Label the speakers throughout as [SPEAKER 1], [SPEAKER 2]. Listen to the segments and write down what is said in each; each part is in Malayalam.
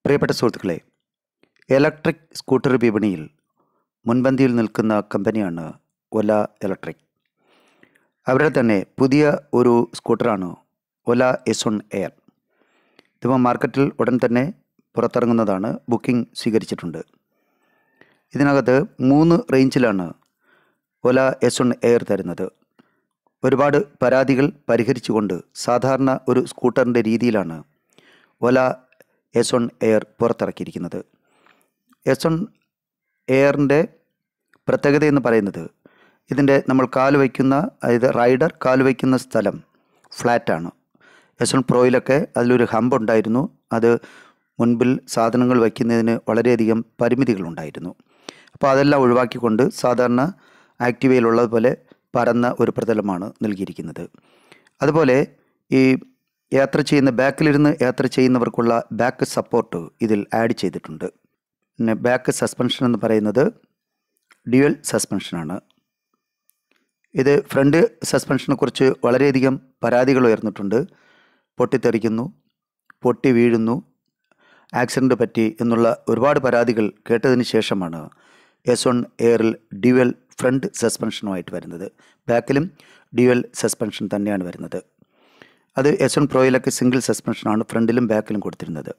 [SPEAKER 1] പ്രിയപ്പെട്ട സുഹൃത്തുക്കളെ ഇലക്ട്രിക് സ്കൂട്ടർ വിപണിയിൽ മുൻപന്തിയിൽ നിൽക്കുന്ന കമ്പനിയാണ് ഒല ഇലക്ട്രിക് അവരുടെ തന്നെ പുതിയ ഒരു സ്കൂട്ടറാണ് ഒല എസ് വൺ എയർ ഇതിപ്പോൾ മാർക്കറ്റിൽ ഉടൻ തന്നെ പുറത്തിറങ്ങുന്നതാണ് ബുക്കിംഗ് സ്വീകരിച്ചിട്ടുണ്ട് ഇതിനകത്ത് മൂന്ന് റേഞ്ചിലാണ് ഒല എസ് വൺ എയർ തരുന്നത് ഒരുപാട് പരാതികൾ പരിഹരിച്ചുകൊണ്ട് സാധാരണ ഒരു സ്കൂട്ടറിൻ്റെ രീതിയിലാണ് ഒല എസ് വൺ എയർ പുറത്തിറക്കിയിരിക്കുന്നത് എസ് വൺ എയറിൻ്റെ പ്രത്യേകത എന്ന് പറയുന്നത് ഇതിൻ്റെ നമ്മൾ കാല് വയ്ക്കുന്ന അതായത് റൈഡർ കാല് വയ്ക്കുന്ന സ്ഥലം ഫ്ലാറ്റാണ് എസ് വൺ പ്രോയിലൊക്കെ അതിലൊരു ഹമ്പ് ഉണ്ടായിരുന്നു അത് മുൻപിൽ സാധനങ്ങൾ വയ്ക്കുന്നതിന് വളരെയധികം പരിമിതികളുണ്ടായിരുന്നു അപ്പോൾ അതെല്ലാം ഒഴിവാക്കിക്കൊണ്ട് സാധാരണ ആക്റ്റീവയിലുള്ളതുപോലെ പരന്ന ഒരു പ്രതലമാണ് നൽകിയിരിക്കുന്നത് അതുപോലെ ഈ യാത്ര ചെയ്യുന്ന ബാക്കിലിരുന്ന് യാത്ര ചെയ്യുന്നവർക്കുള്ള ബാക്ക് സപ്പോർട്ട് ഇതിൽ ആഡ് ചെയ്തിട്ടുണ്ട് പിന്നെ ബാക്ക് സസ്പെൻഷൻ എന്ന് പറയുന്നത് ഡ്യുവൽ സസ്പെൻഷനാണ് ഇത് ഫ്രണ്ട് സസ്പെൻഷനെ കുറിച്ച് വളരെയധികം പരാതികൾ ഉയർന്നിട്ടുണ്ട് പൊട്ടിത്തെറിക്കുന്നു പൊട്ടി വീഴുന്നു ആക്സിഡൻ്റ് പറ്റി എന്നുള്ള ഒരുപാട് പരാതികൾ കേട്ടതിന് ശേഷമാണ് എസ് വൺ എയറിൽ ഡ്യുവൽ ഫ്രണ്ട് സസ്പെൻഷനുമായിട്ട് വരുന്നത് ബാക്കിലും ഡ്യുവൽ സസ്പെൻഷൻ തന്നെയാണ് വരുന്നത് അത് എസ് വൺ പ്രോയിലൊക്കെ സിംഗിൾ സസ്പെൻഷനാണ് ഫ്രണ്ടിലും ബാക്കിലും കൊടുത്തിരുന്നത്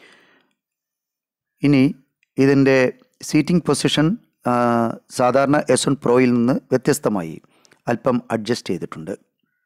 [SPEAKER 1] ഇനി ഇതിൻ്റെ സീറ്റിംഗ് പൊസിഷൻ സാധാരണ എസ് വൺ പ്രോയിൽ നിന്ന് വ്യത്യസ്തമായി അല്പം അഡ്ജസ്റ്റ് ചെയ്തിട്ടുണ്ട്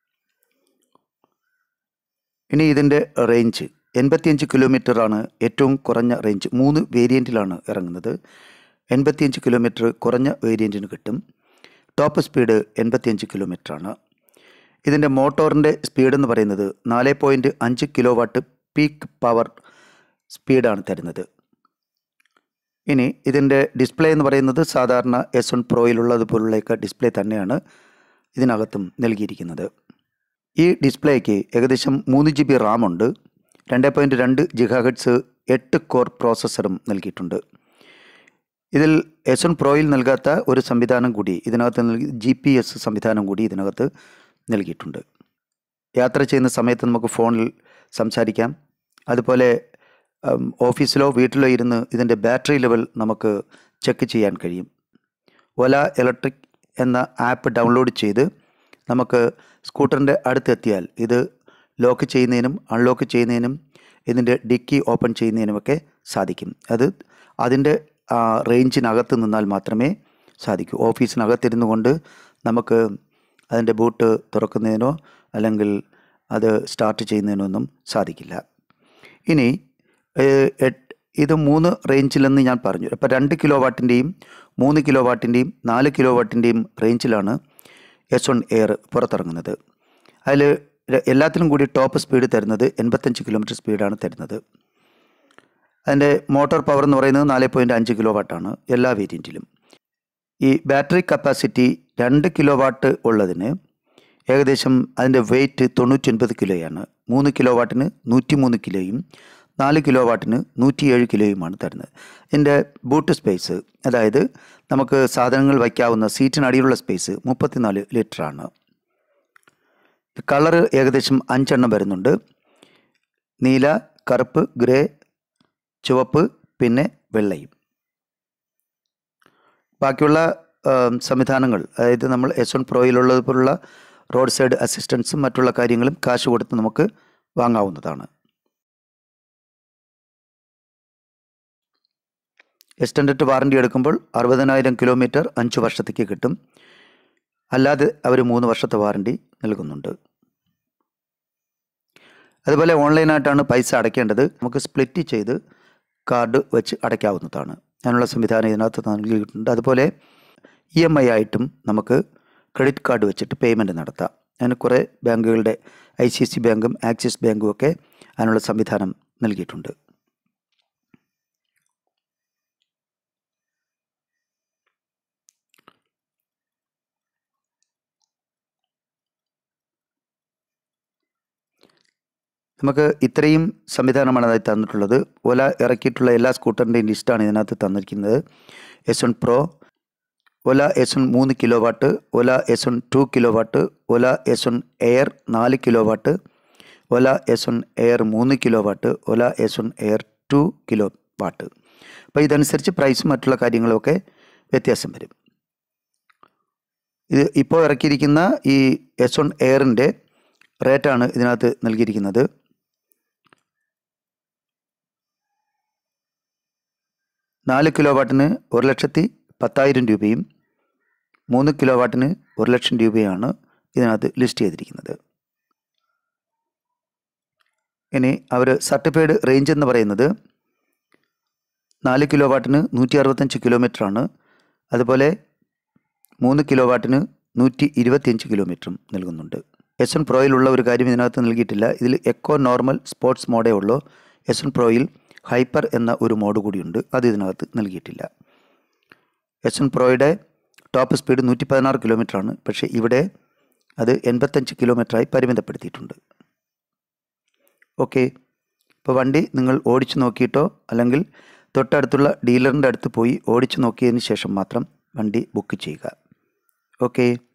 [SPEAKER 1] ഇനി ഇതിൻ്റെ റേഞ്ച് എൺപത്തിയഞ്ച് കിലോമീറ്ററാണ് ഏറ്റവും കുറഞ്ഞ റേഞ്ച് മൂന്ന് വേരിയൻറ്റിലാണ് ഇറങ്ങുന്നത് എൺപത്തിയഞ്ച് കിലോമീറ്റർ കുറഞ്ഞ വേരിയൻറ്റിന് കിട്ടും ടോപ്പ് സ്പീഡ് എൺപത്തിയഞ്ച് കിലോമീറ്ററാണ് ഇതിൻ്റെ മോട്ടോറിൻ്റെ സ്പീഡ് എന്ന് പറയുന്നത് നാല് പോയിൻറ്റ് അഞ്ച് കിലോ വാട്ട് പീക്ക് പവർ സ്പീഡാണ് തരുന്നത് ഇനി ഇതിൻ്റെ ഡിസ്പ്ലേ എന്ന് പറയുന്നത് സാധാരണ എസ് വൺ പ്രോയിലുള്ളതുപോലുള്ളൊക്കെ ഡിസ്പ്ലേ തന്നെയാണ് ഇതിനകത്തും നൽകിയിരിക്കുന്നത് ഈ ഡിസ്പ്ലേക്ക് ഏകദേശം മൂന്ന് ജി ബി റാമുണ്ട് രണ്ട് പോയിൻറ്റ് രണ്ട് ജിഗാഹെഡ്സ് എട്ട് കോർ പ്രോസസ്സറും നൽകിയിട്ടുണ്ട് ഇതിൽ എസ് വൺ പ്രോയിൽ നൽകാത്ത ഒരു സംവിധാനം കൂടി ഇതിനകത്ത് നൽകി ജി പി എസ് സംവിധാനം കൂടി ഇതിനകത്ത് നൽകിയിട്ടുണ്ട് യാത്ര ചെയ്യുന്ന സമയത്ത് നമുക്ക് ഫോണിൽ സംസാരിക്കാം അതുപോലെ ഓഫീസിലോ വീട്ടിലോ ഇരുന്ന് ഇതിൻ്റെ ബാറ്ററി ലെവൽ നമുക്ക് ചെക്ക് ചെയ്യാൻ കഴിയും ഒല ഇലക്ട്രിക് എന്ന ആപ്പ് ഡൗൺലോഡ് ചെയ്ത് നമുക്ക് സ്കൂട്ടറിൻ്റെ അടുത്തെത്തിയാൽ ഇത് ലോക്ക് ചെയ്യുന്നതിനും അൺലോക്ക് ചെയ്യുന്നതിനും ഇതിൻ്റെ ഡിക്കി ഓപ്പൺ ചെയ്യുന്നതിനുമൊക്കെ സാധിക്കും അത് അതിൻ്റെ റേഞ്ചിനകത്ത് നിന്നാൽ മാത്രമേ സാധിക്കൂ ഓഫീസിനകത്തിരുന്നു കൊണ്ട് നമുക്ക് അതിൻ്റെ ബൂട്ട് തുറക്കുന്നതിനോ അല്ലെങ്കിൽ അത് സ്റ്റാർട്ട് ചെയ്യുന്നതിനോ ഒന്നും സാധിക്കില്ല ഇനി ഇത് മൂന്ന് റേഞ്ചിലെന്ന് ഞാൻ പറഞ്ഞു അപ്പോൾ രണ്ട് കിലോ വാട്ടിൻ്റെയും മൂന്ന് കിലോ വാട്ടിൻ്റെയും നാല് കിലോ വാട്ടിൻ്റെയും റേഞ്ചിലാണ് എസ് വൺ എയർ പുറത്തിറങ്ങുന്നത് അതിൽ എല്ലാത്തിലും കൂടി ടോപ്പ് സ്പീഡ് തരുന്നത് എൺപത്തഞ്ച് കിലോമീറ്റർ സ്പീഡാണ് തരുന്നത് അതിൻ്റെ മോട്ടോർ പവർ എന്ന് പറയുന്നത് നാല് പോയിൻറ്റ് അഞ്ച് കിലോ വാട്ടാണ് എല്ലാ വേരിയൻറ്റിലും ഈ ബാറ്ററി കപ്പാസിറ്റി രണ്ട് കിലോ വാട്ട് ഉള്ളതിന് ഏകദേശം അതിൻ്റെ വെയിറ്റ് തൊണ്ണൂറ്റൊൻപത് കിലോയാണ് മൂന്ന് കിലോ വാട്ടിന് നൂറ്റി മൂന്ന് കിലോയും നാല് കിലോ വാട്ടിന് നൂറ്റിയേഴ് കിലോയുമാണ് തരുന്നത് ഇതിൻ്റെ ബൂട്ട് സ്പേസ് അതായത് നമുക്ക് സാധനങ്ങൾ വയ്ക്കാവുന്ന സീറ്റിനടിയിലുള്ള സ്പേസ് മുപ്പത്തിനാല് ലിറ്ററാണ് കളറ് ഏകദേശം അഞ്ചെണ്ണം വരുന്നുണ്ട് നീല കറുപ്പ് ഗ്രേ ചുവപ്പ് പിന്നെ വെള്ളയും ബാക്കിയുള്ള സംവിധാനങ്ങൾ അതായത് നമ്മൾ എസ് വൺ പ്രോയിലുള്ളതുപോലുള്ള റോഡ് സൈഡ് അസിസ്റ്റൻസും മറ്റുള്ള കാര്യങ്ങളും കാശ് കൊടുത്ത് നമുക്ക് വാങ്ങാവുന്നതാണ് എക്സ്റ്റൻഡഡ് വാറണ്ടി എടുക്കുമ്പോൾ അറുപതിനായിരം കിലോമീറ്റർ അഞ്ച് വർഷത്തേക്ക് കിട്ടും അല്ലാതെ അവർ മൂന്ന് വർഷത്തെ വാറണ്ടി നൽകുന്നുണ്ട് അതുപോലെ ഓൺലൈനായിട്ടാണ് പൈസ അടയ്ക്കേണ്ടത് നമുക്ക് സ്പ്ലിറ്റ് ചെയ്ത് കാർഡ് വെച്ച് അടയ്ക്കാവുന്നതാണ് അതിനുള്ള സംവിധാനം ഇതിനകത്ത് നൽകിയിട്ടുണ്ട് അതുപോലെ ഇ എം ഐ ആയിട്ടും നമുക്ക് ക്രെഡിറ്റ് കാർഡ് വെച്ചിട്ട് പേയ്മെൻറ്റ് നടത്താം അതിന് കുറേ ബാങ്കുകളുടെ ഐ സി സി ബാങ്കും ആക്സിസ് ബാങ്കും ഒക്കെ അതിനുള്ള സംവിധാനം നൽകിയിട്ടുണ്ട് നമുക്ക് ഇത്രയും സംവിധാനമാണ് അതായത് തന്നിട്ടുള്ളത് ഓല ഇറക്കിയിട്ടുള്ള എല്ലാ സ്കൂട്ടറിൻ്റെയും ലിസ്റ്റാണ് ഇതിനകത്ത് തന്നിരിക്കുന്നത് S one pro Ola S one മൂന്ന് kilo watt Ola S one two kilo watt Ola S one air നാല് kilo watt Ola S one air മൂന്ന് kilo watt Ola S one air two kilo watt അപ്പോൾ ഇതനുസരിച്ച് പ്രൈസും മറ്റുള്ള കാര്യങ്ങളുമൊക്കെ വ്യത്യാസം വരും ഇത് ഇപ്പോൾ ഇറക്കിയിരിക്കുന്ന ഈ എസ് വൺ എയറിൻ്റെ റേറ്റാണ് ഇതിനകത്ത് നൽകിയിരിക്കുന്നത് നാല് കിലോ വാട്ടിന് ഒരു ലക്ഷത്തി പത്തായിരം രൂപയും മൂന്ന് കിലോ വാട്ടിന് ഒരു ലക്ഷം രൂപയാണ് ഇതിനകത്ത് ലിസ്റ്റ് ചെയ്തിരിക്കുന്നത് ഇനി അവർ സർട്ടിഫൈഡ് റേഞ്ച് എന്ന് പറയുന്നത് നാല് കിലോ വാട്ടിന് നൂറ്റി അറുപത്തഞ്ച് കിലോമീറ്ററാണ് അതുപോലെ മൂന്ന് കിലോ വാട്ടിന് നൂറ്റി ഇരുപത്തിയഞ്ച് കിലോമീറ്ററും നൽകുന്നുണ്ട് എസ് എൻ പ്രോയിലുള്ള ഒരു കാര്യം ഇതിനകത്ത് നൽകിയിട്ടില്ല ഇതിൽ എക്കോ നോർമൽ സ്പോർട്സ് മോഡേ ഉള്ളൂ എസ് എൻ പ്രോയിൽ ഹൈപ്പർ എന്ന ഒരു മോഡ് കൂടിയുണ്ട് അത് ഇതിനകത്ത് നൽകിയിട്ടില്ല എസ് എൻ പ്രോയുടെ ടോപ്പ് സ്പീഡ് നൂറ്റി പതിനാറ് കിലോമീറ്ററാണ് പക്ഷേ ഇവിടെ അത് എൺപത്തഞ്ച് കിലോമീറ്ററായി പരിമിതപ്പെടുത്തിയിട്ടുണ്ട് ഓക്കെ ഇപ്പോൾ വണ്ടി നിങ്ങൾ ഓടിച്ചു നോക്കിയിട്ടോ അല്ലെങ്കിൽ തൊട്ടടുത്തുള്ള ഡീലറിൻ്റെ അടുത്ത് പോയി ഓടിച്ചു നോക്കിയതിന് ശേഷം മാത്രം വണ്ടി ബുക്ക് ചെയ്യുക ഓക്കെ